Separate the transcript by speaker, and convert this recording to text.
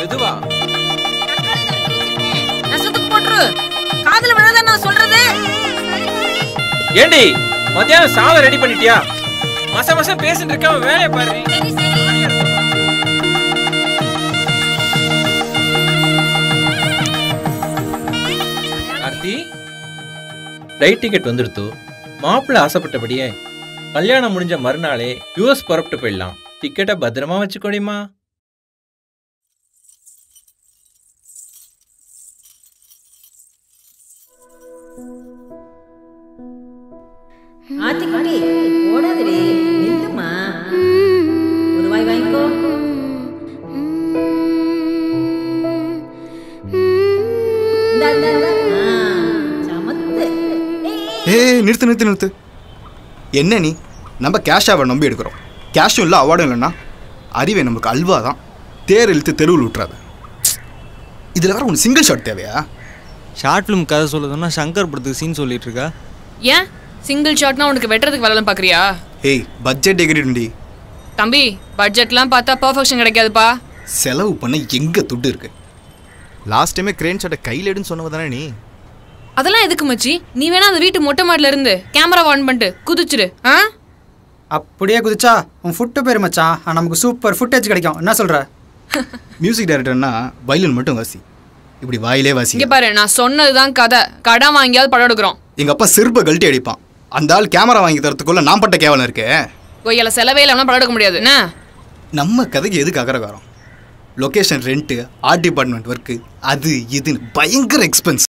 Speaker 1: மெதுவா
Speaker 2: நெசத்துக்கு போட்டுரு காதுல விழாத நான் சொல்றது
Speaker 1: ஏண்டி மத்தியானம் சாதம் ரெடி பண்ணிட்டியா மச மசம் பேசிட்டு இருக்காம வேலையை பாரு ஆர்த்தி ஃப்ளைட் டிக்கெட் வந்துடுத்து மாப்பிள்ளை ஆசைப்பட்டபடியே கல்யாணம் முடிஞ்ச மறுநாளே யூஎஸ் புறப்பட்டு போயிடலாம் டிக்கெட்டை பத்திரமா வச்சுக்கோடிமா
Speaker 2: ஆத்திக்குட்டி ஓடாதடி நில்லுமா ஒரு வாய் வாங்கிக்கோ இந்தா, இந்தா, இந்தா. ஆ, சமத்து
Speaker 3: ஏய் நிறுத்து நிறுத்து நிறுத்து என்ன நீ நம்ம கேஷாவை நம்பி எடுக்கிறோம் கேஷும் இல்லை அவார்டும் இல்லைன்னா அறிவை நமக்கு அல்வா தான் தேர் இழுத்து தெருவில் விட்டுறாது இதில் வேற உனக்கு சிங்கிள் ஷாட் தேவையா
Speaker 4: ஷார்ட் ஃபிலிம் கதை சொல்லுதுன்னா சங்கர் படத்துக்கு சீன் சொல்லிட்டு இருக்கா
Speaker 5: ஏன் சிங்கிள் ஷாட்னா உனக்கு வெட்டுறதுக்கு வரலாம் பார்க்குறியா
Speaker 3: ஏய் பட்ஜெட் எகிரிடுண்டி
Speaker 5: தம்பி பட்ஜெட்லாம் பார்த்தா பர்ஃபெக்ஷன் கிடைக்காதுப்பா
Speaker 3: செலவு பண்ண எங்கே துட்டு இருக்கு லாஸ்ட் டைமே கிரேன் ஷாட்டை கையில் எடுன்னு சொன்னவ தானே நீ
Speaker 5: அதெல்லாம் எதுக்கு மச்சி நீ வேணா அந்த வீட்டு மொட்டை மாடில இருந்து கேமரா ஆன் பண்ணிட்டு குதிச்சிரு ஆ
Speaker 6: அப்படியே குதிச்சா உன் ஃபுட்டு பேர் மச்சான் ஆனா, நமக்கு சூப்பர் ஃபுட்டேஜ் கிடைக்கும் என்ன சொல்ற
Speaker 3: மியூசிக் டைரக்டர்னா வயலின் மட்டும் வாசி இப்படி வாயிலே வாசி
Speaker 5: இங்க பாரு நான் சொன்னதுதான் கதை கடன் வாங்கியாவது படம் எடுக்கிறோம்
Speaker 3: எங்கள் அப்பா செருப்பை கழட்டி அடிப்பான் அந்த ஆள் கேமரா வாங்கி தரத்துக்குள்ள நான் பட்ட கேவலம் இருக்கே
Speaker 5: கொய்யால செலவே இல்லாம படம் எடுக்க முடியாது என்ன
Speaker 3: நம்ம கதைக்கு எதுக்கு அகரகாரம் location rent art department work அது இதுன்னு பயங்கர எக்ஸ்பென்ஸ்